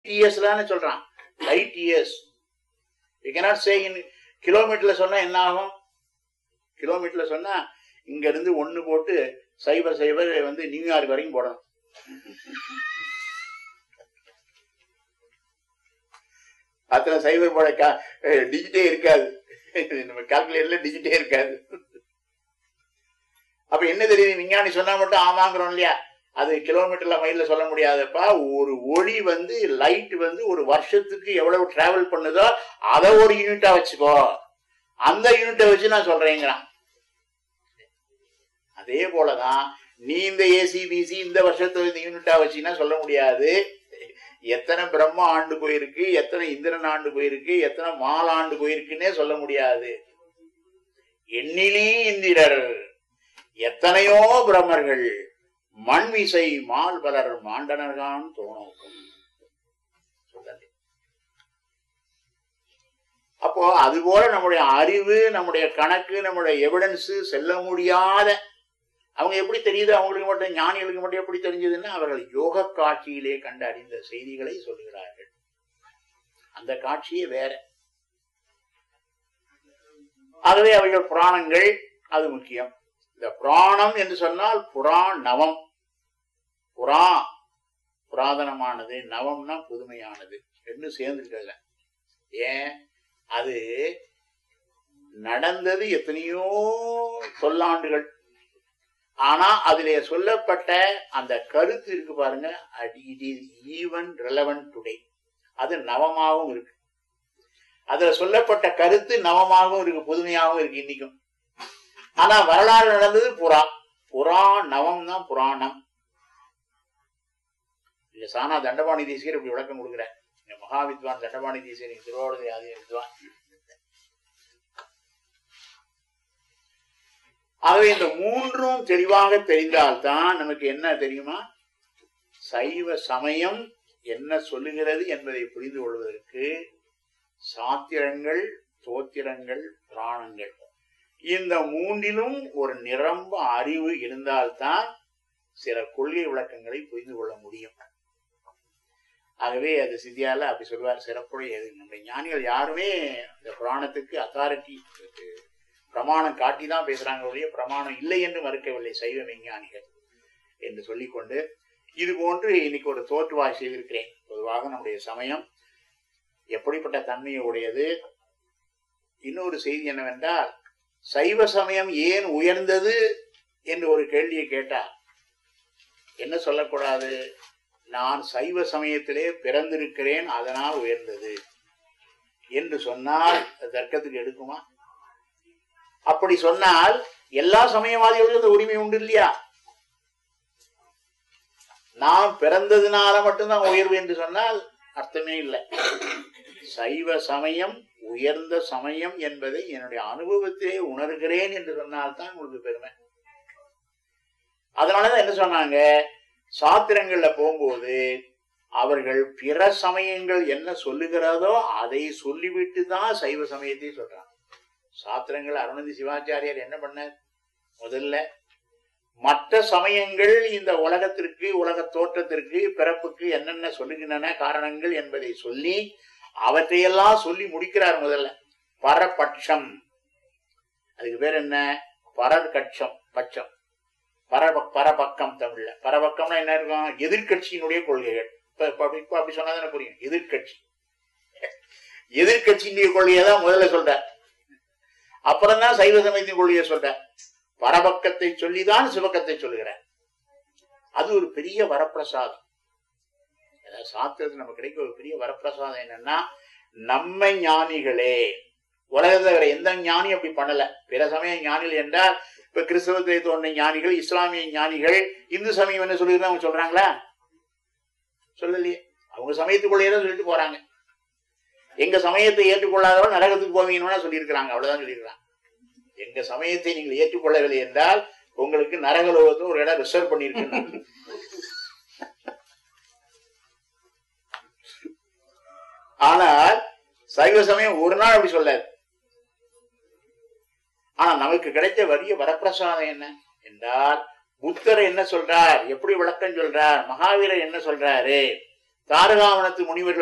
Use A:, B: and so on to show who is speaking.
A: இயர்ஸ்லான்னு சொல்றான் light years you cannot say in கிலோமீட்டர்ல சொன்னா என்ன ஆகும் கிலோமீட்டர்ல சொன்னா இங்க இருந்து ஒண்ணு போட்டு சைபர் சைபர் வந்து நியூயார்க் வரைக்கும் போடணும் அத்தனை சைபர் போட டிஜிட்டே இருக்காது நம்ம கால்குலேட்டர்ல டிஜிட்டே இருக்காது அப்ப என்ன தெரியுது விஞ்ஞானி சொன்னா மட்டும் ஆமாங்கிறோம் இல்லையா அது கிலோமீட்டர்ல மைல்ல சொல்ல முடியாதப்பா ஒரு ஒளி வந்து லைட் வந்து ஒரு வருஷத்துக்கு எவ்வளவு டிராவல் பண்ணுதோ அதை ஒரு யூனிட்டா வச்சுக்கோ அந்த யூனிட்டை வச்சு நான் சொல்றேங்கிறான் அதே போலதான் நீ இந்த ஏசி பிசி இந்த வருஷத்தை இந்த யூனிட்டா வச்சுன்னா சொல்ல முடியாது எத்தனை பிரம்ம ஆண்டு போயிருக்கு எத்தனை இந்திரன் ஆண்டு போயிருக்கு எத்தனை மால் ஆண்டு போயிருக்குன்னே சொல்ல முடியாது எண்ணிலி இந்திரர் எத்தனையோ பிரம்மர்கள் மண் விசை மால் பலர் மாண்டனர்கான் தோணோக்கும் சொல்லலை. அப்போ அதுபோல நம்முடைய அறிவு நம்முடைய கணக்கு நம்முடைய எவிடன்ஸ் செல்ல முடியாத அவங்க எப்படி தெரியுது அவங்களுக்கு மட்டும் ஞானிகளுக்கு மட்டும் எப்படி தெரிஞ்சதுன்னா அவர்கள் யோக காட்சியிலே கண்டு அறிந்த செய்திகளை சொல்லுகிறார்கள் அந்த காட்சியே வேற ஆகவே அவைகள் புராணங்கள் அது முக்கியம் இந்த புராணம் என்று சொன்னால் புராணவம் புறா புராதனமானது நவம்னா புதுமையானது ரெண்டு சேர்ந்துருக்கல ஏன் அது நடந்தது எத்தனையோ தொல்லாண்டுகள் ஆனா அதிலே சொல்லப்பட்ட அந்த கருத்து இருக்கு பாருங்க it is even relevant today அது நவமாகவும் இருக்கு அதுல சொல்லப்பட்ட கருத்து நவமாகவும் இருக்கு புதுமையாகவும் இருக்கு இன்னைக்கும் ஆனா வரலாறு நடந்தது புறா புறா நவம் தான் புராணம் இங்க சானா தண்டபாணி தேசியர் இப்படி விளக்கம் கொடுக்குறார் இங்க மகாவித்வான் தண்டபாணி தேசியர் இங்க திருவாவூர் ஆதி வித்வான் ஆகவே இந்த மூன்றும் தெளிவாக தெரிந்தால்தான் நமக்கு என்ன தெரியுமா சைவ சமயம் என்ன சொல்லுகிறது என்பதை புரிந்து கொள்வதற்கு சாத்திரங்கள் தோத்திரங்கள் புராணங்கள் இந்த மூன்றிலும் ஒரு நிரம்ப அறிவு இருந்தால்தான் சில கொள்கை விளக்கங்களை புரிந்து கொள்ள முடியும் ஆகவே அது சித்தியால அப்படி சொல்வார் சிறப்புடைய இது நம்முடைய ஞானிகள் யாருமே இந்த புராணத்துக்கு அத்தாரிட்டி பிரமாணம் காட்டி தான் பேசுறாங்க ஒழிய பிரமாணம் இல்லை என்று மறுக்கவில்லை சைவ விஞ்ஞானிகள் என்று சொல்லிக்கொண்டு இது போன்று இன்னைக்கு ஒரு தோற்றுவாய் செய்திருக்கிறேன் பொதுவாக நம்முடைய சமயம் எப்படிப்பட்ட தன்மையை உடையது இன்னொரு செய்தி என்னவென்றால் சைவ சமயம் ஏன் உயர்ந்தது என்று ஒரு கேள்வியை கேட்டார் என்ன சொல்லக்கூடாது நான் சைவ சமயத்திலே பிறந்திருக்கிறேன் அதனால் உயர்ந்தது என்று சொன்னால் அது தர்க்கத்துக்கு எடுக்குமா அப்படி சொன்னால் எல்லா சமயவாதிகளுக்கும் இந்த உரிமை உண்டு இல்லையா நாம் பிறந்ததுனால மட்டும்தான் உயர்வு என்று சொன்னால் அர்த்தமே இல்லை சைவ சமயம் உயர்ந்த சமயம் என்பதை என்னுடைய அனுபவத்திலே உணர்கிறேன் என்று சொன்னால்தான் உங்களுக்கு பெருமை அதனாலதான் என்ன சொன்னாங்க சாத்திரங்கள்ல போகும்போது அவர்கள் பிற சமயங்கள் என்ன சொல்லுகிறதோ அதை சொல்லிவிட்டு தான் சைவ சமயத்தை சொல்றாங்க சாத்திரங்கள் அருணந்தி சிவாச்சாரியார் என்ன பண்ணார் முதல்ல மற்ற சமயங்கள் இந்த உலகத்திற்கு உலக தோற்றத்திற்கு பிறப்புக்கு என்னென்ன சொல்லுகின்றன காரணங்கள் என்பதை சொல்லி அவற்றையெல்லாம் சொல்லி முடிக்கிறார் முதல்ல பரபட்சம் அதுக்கு பேர் என்ன பரற்கட்சம் பட்சம் பர பரபக்கம் தமிழ்ல பரபக்கம்னா என்ன இருக்கும் எதிர்கட்சியினுடைய கொள்கைகள் இப்ப இப்ப அப்படி இப்ப அப்படி சொன்னா தானே புரியும் எதிர்கட்சி எதிர்கட்சியினுடைய கொள்கையை தான் முதல்ல சொல்றார் அப்புறம் தான் சைவ சமயத்தின் கொள்கையை சொல்றார் பரபக்கத்தை சொல்லிதான் சிவக்கத்தை சொல்லுகிறார் அது ஒரு பெரிய வரப்பிரசாதம் அதாவது சாத்திரத்தில் நமக்கு கிடைக்க ஒரு பெரிய வரப்பிரசாதம் என்னன்னா நம்ம ஞானிகளே உலகத்துல வேற எந்த ஞானி அப்படி பண்ணல பிற சமய ஞானிகள் என்றால் இப்ப கிறிஸ்தவத்தை தோன்றிய ஞானிகள் இஸ்லாமிய ஞானிகள் இந்து சமயம் என்ன சொல்லுகிறது அவங்க சொல்றாங்களா சொல்லலையே அவங்க சமயத்துக்குள்ளேயே தான் சொல்லிட்டு போறாங்க எங்க சமயத்தை ஏற்றுக்கொள்ளாதவர்கள் நரகத்துக்கு போவீங்கன்னு சொல்லியிருக்கிறாங்க அவ்வளவுதான் சொல்லியிருக்கிறாங்க எங்க சமயத்தை நீங்கள் ஏற்றுக்கொள்ளவில்லை என்றால் உங்களுக்கு நரகலோகத்தில் ஒரு இடம் ரிசர்வ் பண்ணியிருக்கு ஆனால் சைவ சமயம் ஒரு நாள் அப்படி சொல்லாது ஆனா நமக்கு கிடைத்த வரிய வரப்பிரசாதம் என்ன என்றால் புத்தர் என்ன சொல்றார் எப்படி விளக்கம் சொல்றார் மகாவீரர் என்ன சொல்றாரு தாரகாவனத்து முனிவர்கள்